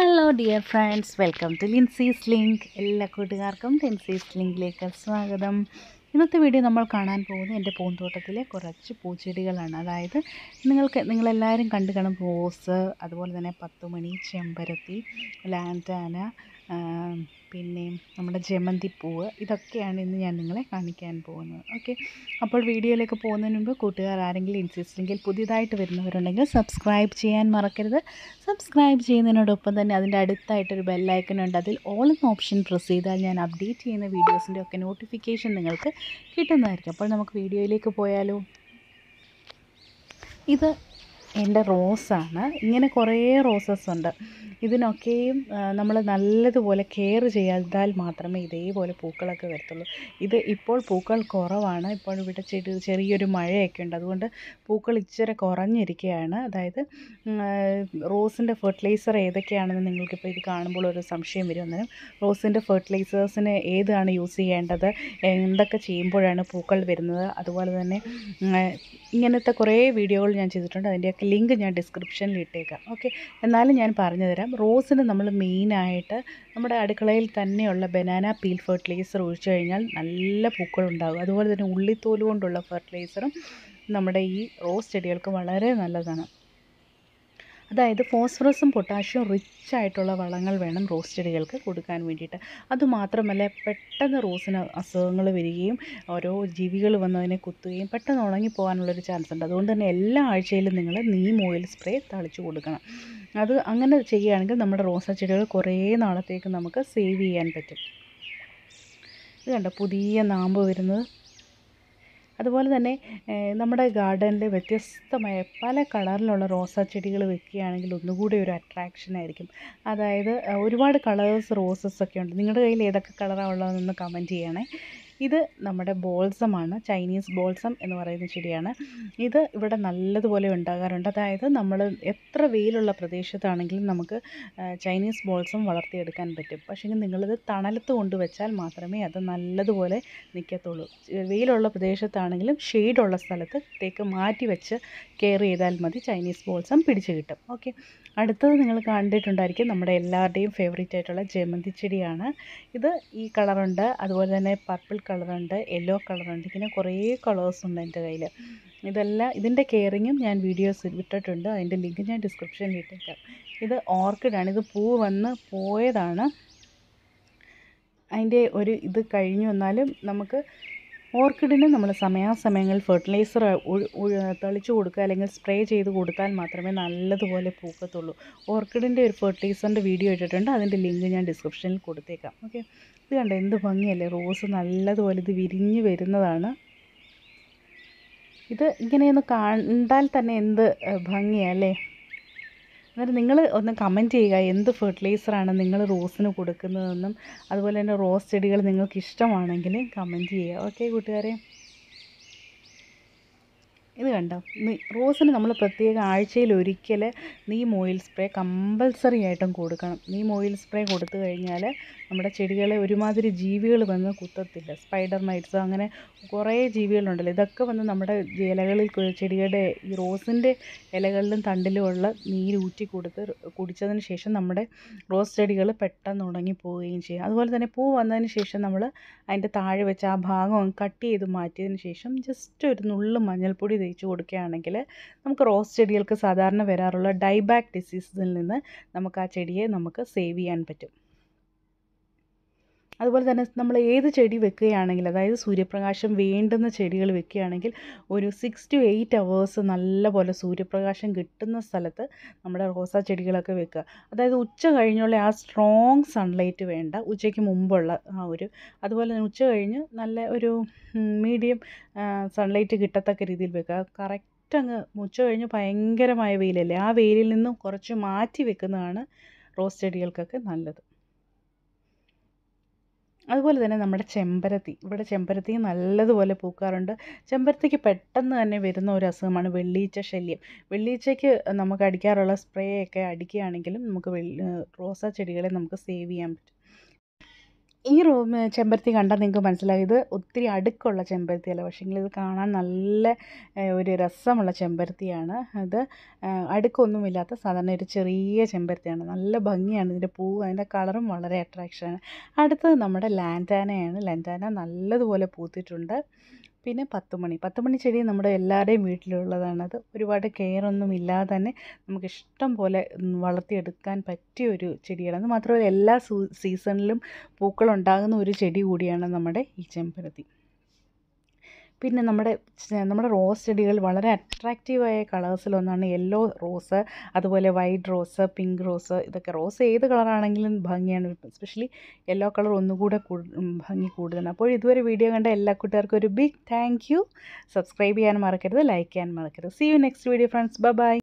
hello dear friends welcome to Lincy's link എല്ലാ കൂട്ടുകാർക്കും ലിൻസീസ് ലിങ്കിലേക്ക് സ്വാഗതം ഇന്നത്തെ വീഡിയോ നമ്മൾ കാണാൻ പോകുന്നത് എൻ്റെ പൂന്തോട്ടത്തിലെ കുറച്ച് പൂച്ചെടികളാണ് അതായത് നിങ്ങൾക്ക് നിങ്ങളെല്ലാവരും കണ്ടു കാണും റോസ് അതുപോലെ തന്നെ പത്തുമണി ചെമ്പരത്തി ലാൻറ്റാന പിന്നെ നമ്മുടെ ജമന്തി പൂവ് ഇതൊക്കെയാണ് ഇന്ന് ഞാൻ നിങ്ങളെ കാണിക്കാൻ പോകുന്നത് ഓക്കെ അപ്പോൾ വീഡിയോയിലേക്ക് പോകുന്നതിന് മുമ്പ് കൂട്ടുകാർ ആരെങ്കിലും ഇൻസിസ്റ്റ് ലിങ്കിൽ പുതിയതായിട്ട് വരുന്നവരുണ്ടെങ്കിൽ സബ്സ്ക്രൈബ് ചെയ്യാൻ മറക്കരുത് സബ്സ്ക്രൈബ് ചെയ്യുന്നതിനോടൊപ്പം തന്നെ അതിൻ്റെ അടുത്തായിട്ടൊരു ബെല്ലൈക്കൺ ഉണ്ട് അതിൽ ഓൾ എന്ന ഓപ്ഷൻ പ്രസ് ചെയ്താൽ ഞാൻ അപ്ഡേറ്റ് ചെയ്യുന്ന വീഡിയോസിൻ്റെ ഒക്കെ നോട്ടിഫിക്കേഷൻ നിങ്ങൾക്ക് കിട്ടുന്നതായിരിക്കും അപ്പോൾ നമുക്ക് വീഡിയോയിലേക്ക് പോയാലോ ഇത് എൻ്റെ റോസാണ് ഇങ്ങനെ കുറേ റോസസ് ഉണ്ട് ഇതിനൊക്കെയും നമ്മൾ നല്ലതുപോലെ കെയർ ചെയ്താൽ മാത്രമേ ഇതേപോലെ പൂക്കളൊക്കെ വരത്തുള്ളൂ ഇത് ഇപ്പോൾ പൂക്കൾ കുറവാണ് ഇപ്പോൾ ഇവിടെ ചെടി ചെറിയൊരു മഴയൊക്കെ ഉണ്ട് അതുകൊണ്ട് പൂക്കൾ ഇച്ചിരി കുറഞ്ഞിരിക്കുകയാണ് അതായത് റോസിൻ്റെ ഫെർട്ടിലൈസർ ഏതൊക്കെയാണെന്ന് നിങ്ങൾക്കിപ്പോൾ ഇത് കാണുമ്പോൾ ഒരു സംശയം വരും അന്നേരം റോസിൻ്റെ ഫെർട്ടിലൈസേഴ്സിന് ഏതാണ് യൂസ് ചെയ്യേണ്ടത് എന്തൊക്കെ ചെയ്യുമ്പോഴാണ് പൂക്കൾ വരുന്നത് അതുപോലെ തന്നെ ഇങ്ങനത്തെ കുറേ വീഡിയോകൾ ഞാൻ ചെയ്തിട്ടുണ്ട് അതിൻ്റെയൊക്കെ ലിങ്ക് ഞാൻ ഡിസ്ക്രിപ്ഷനിൽ ഇട്ടേക്കാം ഓക്കെ എന്നാലും ഞാൻ പറഞ്ഞു തരാം റോസിന് നമ്മൾ മെയിനായിട്ട് നമ്മുടെ അടുക്കളയിൽ തന്നെയുള്ള ബനാന പീൽ ഫെർട്ടിലൈസർ ഒഴിച്ചു കഴിഞ്ഞാൽ നല്ല പൂക്കളുണ്ടാകും അതുപോലെ തന്നെ ഉള്ളിത്തോല് കൊണ്ടുള്ള ഫെർട്ടിലൈസറും നമ്മുടെ ഈ റോസ് ചെടികൾക്ക് വളരെ നല്ലതാണ് അതായത് ഫോസ്ഫറസും പൊട്ടാഷ്യവും റിച്ച് ആയിട്ടുള്ള വളങ്ങൾ വേണം റോസ് ചെടികൾക്ക് കൊടുക്കാൻ വേണ്ടിയിട്ട് അതുമാത്രമല്ല പെട്ടെന്ന് റോസിന് അസുഖങ്ങൾ വരികയും ഓരോ ജീവികൾ വന്നതിനെ കുത്തുകയും പെട്ടെന്ന് ഉണങ്ങിപ്പോകാനുള്ളൊരു ചാൻസ് ഉണ്ട് അതുകൊണ്ട് തന്നെ എല്ലാ ആഴ്ചയിലും നിങ്ങൾ നീം ഓയിൽ സ്പ്രേ തളിച്ചു കൊടുക്കണം അത് അങ്ങനെ ചെയ്യുകയാണെങ്കിൽ നമ്മുടെ റോസാ ചെടികൾ കുറേ നാളത്തേക്ക് നമുക്ക് സേവ് ചെയ്യാൻ പറ്റും ഇത് കണ്ടോ പുതിയ നാമ്പ് വരുന്നത് അതുപോലെ തന്നെ നമ്മുടെ ഗാർഡനിൽ വ്യത്യസ്തമായ പല കളറിലുള്ള റോസാ ചെടികൾ വെക്കുകയാണെങ്കിൽ ഒന്നുകൂടി ഒരു അട്രാക്ഷൻ ആയിരിക്കും അതായത് ഒരുപാട് കളേഴ്സ് റോസസ് ഒക്കെ ഉണ്ട് നിങ്ങളുടെ കയ്യിൽ ഏതൊക്കെ കളറാണ് ഉള്ളതെന്ന് കമൻറ്റ് ചെയ്യണേ ഇത് നമ്മുടെ ബോൾസമാണ് ചൈനീസ് ബോൾസം എന്ന് പറയുന്ന ചെടിയാണ് ഇത് ഇവിടെ നല്ലതുപോലെ ഉണ്ടാകാറുണ്ട് അതായത് നമ്മൾ എത്ര വെയിലുള്ള പ്രദേശത്താണെങ്കിലും നമുക്ക് ചൈനീസ് ബോൾസം വളർത്തിയെടുക്കാൻ പറ്റും പക്ഷേ നിങ്ങളിത് തണലത്ത് കൊണ്ടുവച്ചാൽ മാത്രമേ അത് നല്ലതുപോലെ നിൽക്കത്തുള്ളൂ വെയിലുള്ള പ്രദേശത്താണെങ്കിലും ഷെയ്ഡുള്ള സ്ഥലത്തേക്ക് മാറ്റി വെച്ച് കെയർ ചെയ്താൽ മതി ചൈനീസ് ബോൾസം പിടിച്ച് കിട്ടും ഓക്കെ അടുത്തത് നിങ്ങൾ കണ്ടിട്ടുണ്ടായിരിക്കും നമ്മുടെ എല്ലാവരുടെയും ഫേവറേറ്റ് ആയിട്ടുള്ള ജമന്തി ചെടിയാണ് ഇത് ഈ കളറുണ്ട് അതുപോലെ തന്നെ പർപ്പിൾ കളറുണ്ട് യെല്ലോ കളറുണ്ട് ഇങ്ങനെ കുറേ കളേഴ്സ് ഉണ്ട് എൻ്റെ കയ്യിൽ ഇതെല്ലാം ഇതിൻ്റെ കെയറിങ്ങും ഞാൻ വീഡിയോസ് ഇട്ടിട്ടുണ്ട് അതിൻ്റെ ലിങ്ക് ഞാൻ ഡിസ്ക്രിപ്ഷനിൽ ഇട്ടേക്കാം ഇത് ഓർക്കിഡാണ് ഇത് പൂ വന്ന് പോയതാണ് അതിൻ്റെ ഒരു ഇത് കഴിഞ്ഞു വന്നാലും നമുക്ക് ഓർക്കിഡിന് നമ്മൾ സമയാസമയങ്ങളിൽ ഫെർട്ടിലൈസർ തളിച്ചു കൊടുക്കുക അല്ലെങ്കിൽ സ്പ്രേ ചെയ്ത് കൊടുത്താൽ മാത്രമേ നല്ലതുപോലെ പൂക്കത്തുള്ളൂ ഓർക്കിഡിൻ്റെ ഒരു ഫെർട്ടിലൈസറിൻ്റെ വീഡിയോ ഇട്ടിട്ടുണ്ട് അതിൻ്റെ ലിങ്ക് ഞാൻ ഡിസ്ക്രിപ്ഷനിൽ കൊടുത്തേക്കാം ഓക്കെ ഇത് കണ്ടോ എന്ത് ഭംഗിയല്ലേ റോസ് നല്ലതുപോലെ ഇത് വിരിഞ്ഞ് വരുന്നതാണ് ഇത് ഇങ്ങനെയൊന്ന് കണ്ടാൽ തന്നെ എന്ത് ഭംഗിയല്ലേ അന്നേരം നിങ്ങൾ ഒന്ന് കമൻറ്റ് ചെയ്യുക എന്ത് ഫെർട്ടിലൈസറാണ് നിങ്ങൾ റോസിന് കൊടുക്കുന്നതെന്നും അതുപോലെ തന്നെ റോസ് ചെടികൾ നിങ്ങൾക്ക് ഇഷ്ടമാണെങ്കിൽ കമൻറ്റ് ചെയ്യുക ഓക്കെ കൂട്ടുകാരെ ഇത് കണ്ടോ റോസിന് നമ്മൾ പ്രത്യേക ആഴ്ചയിൽ ഒരിക്കൽ നീം ഓയിൽ സ്പ്രേ കമ്പൽസറി ആയിട്ടും കൊടുക്കണം നീം ഓയിൽ സ്പ്രേ കൊടുത്തു കഴിഞ്ഞാൽ നമ്മുടെ ചെടികളെ ഒരുമാതിരി ജീവികൾ വന്ന് കുത്തത്തില്ല സ്പൈഡർ മൈറ്റ്സ് അങ്ങനെ കുറേ ജീവികളുണ്ടല്ലോ ഇതൊക്കെ വന്ന് നമ്മുടെ ഇലകളിൽ ചെടിയുടെ ഈ റോസിൻ്റെ ഇലകളിലും തണ്ടിലും ഉള്ള നീര് ഊറ്റി കൊടുത്ത് കുടിച്ചതിന് ശേഷം നമ്മുടെ റോസ് ചെടികൾ പെട്ടെന്ന് ഉണങ്ങിപ്പോവുകയും ചെയ്യും അതുപോലെ തന്നെ പൂ വന്നതിന് ശേഷം നമ്മൾ അതിൻ്റെ താഴെ വെച്ച് ആ ഭാഗം കട്ട് ചെയ്ത് മാറ്റിയതിന് ശേഷം ജസ്റ്റ് ഒരു നുള്ളു മഞ്ഞൾപ്പൊടി തേച്ച് കൊടുക്കുകയാണെങ്കിൽ നമുക്ക് റോസ് ചെടികൾക്ക് സാധാരണ വരാറുള്ള ഡൈബാക്ക് ഡിസീസിൽ നിന്ന് നമുക്ക് ആ ചെടിയെ നമുക്ക് സേവ് ചെയ്യാൻ പറ്റും അതുപോലെ തന്നെ നമ്മൾ ഏത് ചെടി വെക്കുകയാണെങ്കിൽ അതായത് സൂര്യപ്രകാശം വേണ്ടുന്ന ചെടികൾ വെക്കുകയാണെങ്കിൽ ഒരു സിക്സ് ടു എയ്റ്റ് അവേഴ്സ് നല്ലപോലെ സൂര്യപ്രകാശം കിട്ടുന്ന സ്ഥലത്ത് നമ്മുടെ റോസാ ചെടികളൊക്കെ വെക്കുക അതായത് ഉച്ച കഴിഞ്ഞുള്ള ആ സ്ട്രോങ് സൺലൈറ്റ് വേണ്ട ഉച്ചയ്ക്ക് മുമ്പുള്ള ആ ഒരു അതുപോലെ തന്നെ ഉച്ച കഴിഞ്ഞ് നല്ല ഒരു മീഡിയം സൺലൈറ്റ് കിട്ടത്തക്ക രീതിയിൽ വെക്കുക കറക്റ്റ് അങ്ങ് ഉച്ച കഴിഞ്ഞ് ഭയങ്കരമായ വെയിലല്ലേ ആ വെയിലിൽ നിന്നും കുറച്ച് മാറ്റി വെക്കുന്നതാണ് റോസ് ചെടികൾക്കൊക്കെ നല്ലത് അതുപോലെ തന്നെ നമ്മുടെ ചെമ്പരത്തി ഇവിടെ ചെമ്പരത്തി നല്ലതുപോലെ പൂക്കാറുണ്ട് ചെമ്പരത്തിക്ക് പെട്ടെന്ന് തന്നെ വരുന്ന ഒരു അസുഖമാണ് വെള്ളീച്ച ശല്യം വെള്ളീച്ചയ്ക്ക് നമുക്ക് അടിക്കാറുള്ള സ്പ്രേ ഒക്കെ അടിക്കുകയാണെങ്കിലും നമുക്ക് വെള്ളി റോസാ ചെടികളെ നമുക്ക് സേവ് ചെയ്യാൻ പറ്റും ഈ റോ ചെമ്പരത്തി കണ്ടാൽ നിങ്ങൾക്ക് മനസ്സിലാവും ഇത് ഒത്തിരി അടുക്കുള്ള ചെമ്പരത്തിയല്ല പക്ഷേങ്കിൽ ഇത് കാണാൻ നല്ല ഏഹ്, ഒരു രസമുള്ള ചെമ്പരത്തിയാണ് ഇത് ഏഹ്, അടുക്കൊന്നുമില്ലാത്ത സാധാരണ ഒരു ചെറിയ ചെമ്പരത്തിയാണ് നല്ല ഭംഗിയാണ് ഇതിൻ്റെ പൂവ് അതിൻ്റെ കളറും വളരെ അട്രാക്ഷനാണ് അടുത്തത് നമ്മുടെ ലാൻറ്റാനയാണ് ലാൻറ്റാന നല്ലതുപോലെ പൂത്തിട്ടുണ്ട് പിന്നെ പത്തുമണി പത്തുമണി ചെടി നമ്മുടെ എല്ലാവരുടെയും വീട്ടിലുള്ളതാണത് ഒരുപാട് കെയറൊന്നും ഇല്ലാതെ തന്നെ നമുക്ക് ഇഷ്ടം പോലെ ഉം, വളർത്തിയെടുക്കാൻ പറ്റിയ ഒരു ചെടിയാണ് അത് മാത്രമല്ല എല്ലാ സൂ സീസണിലും പൂക്കളുണ്ടാകുന്ന ഒരു ചെടി കൂടിയാണ് നമ്മുടെ ഈ ചെമ്പരത്തി പിന്നെ നമ്മുടെ ചെ- നമ്മുടെ റോസ് ചെടികൾ വളരെ അട്രാക്റ്റീവായ കളേഴ്സിലൊന്നാണ് യെല്ലോ റോസ് അതുപോലെ വൈറ്റ് റോസ് പിങ്ക് റോസ് ഇതൊക്കെ റോസ് ഏത് കളറാണെങ്കിലും ഭംഗിയാണ് എസ്പെഷ്യലി യെല്ലോ കളർ ഒന്നുകൂടെ കൂ- ഉം, ഭംഗി കൂടുതലാണ് അപ്പോൾ ഇതുവരെ വീഡിയോ കണ്ട എല്ലാ കൂട്ടുകാർക്കും ഒരു ബിഗ് താങ്ക് യു സബ്സ്ക്രൈബ് ചെയ്യാൻ മറക്കരുത് ലൈക്ക് ചെയ്യാൻ മറക്കരുത് see you next video friends by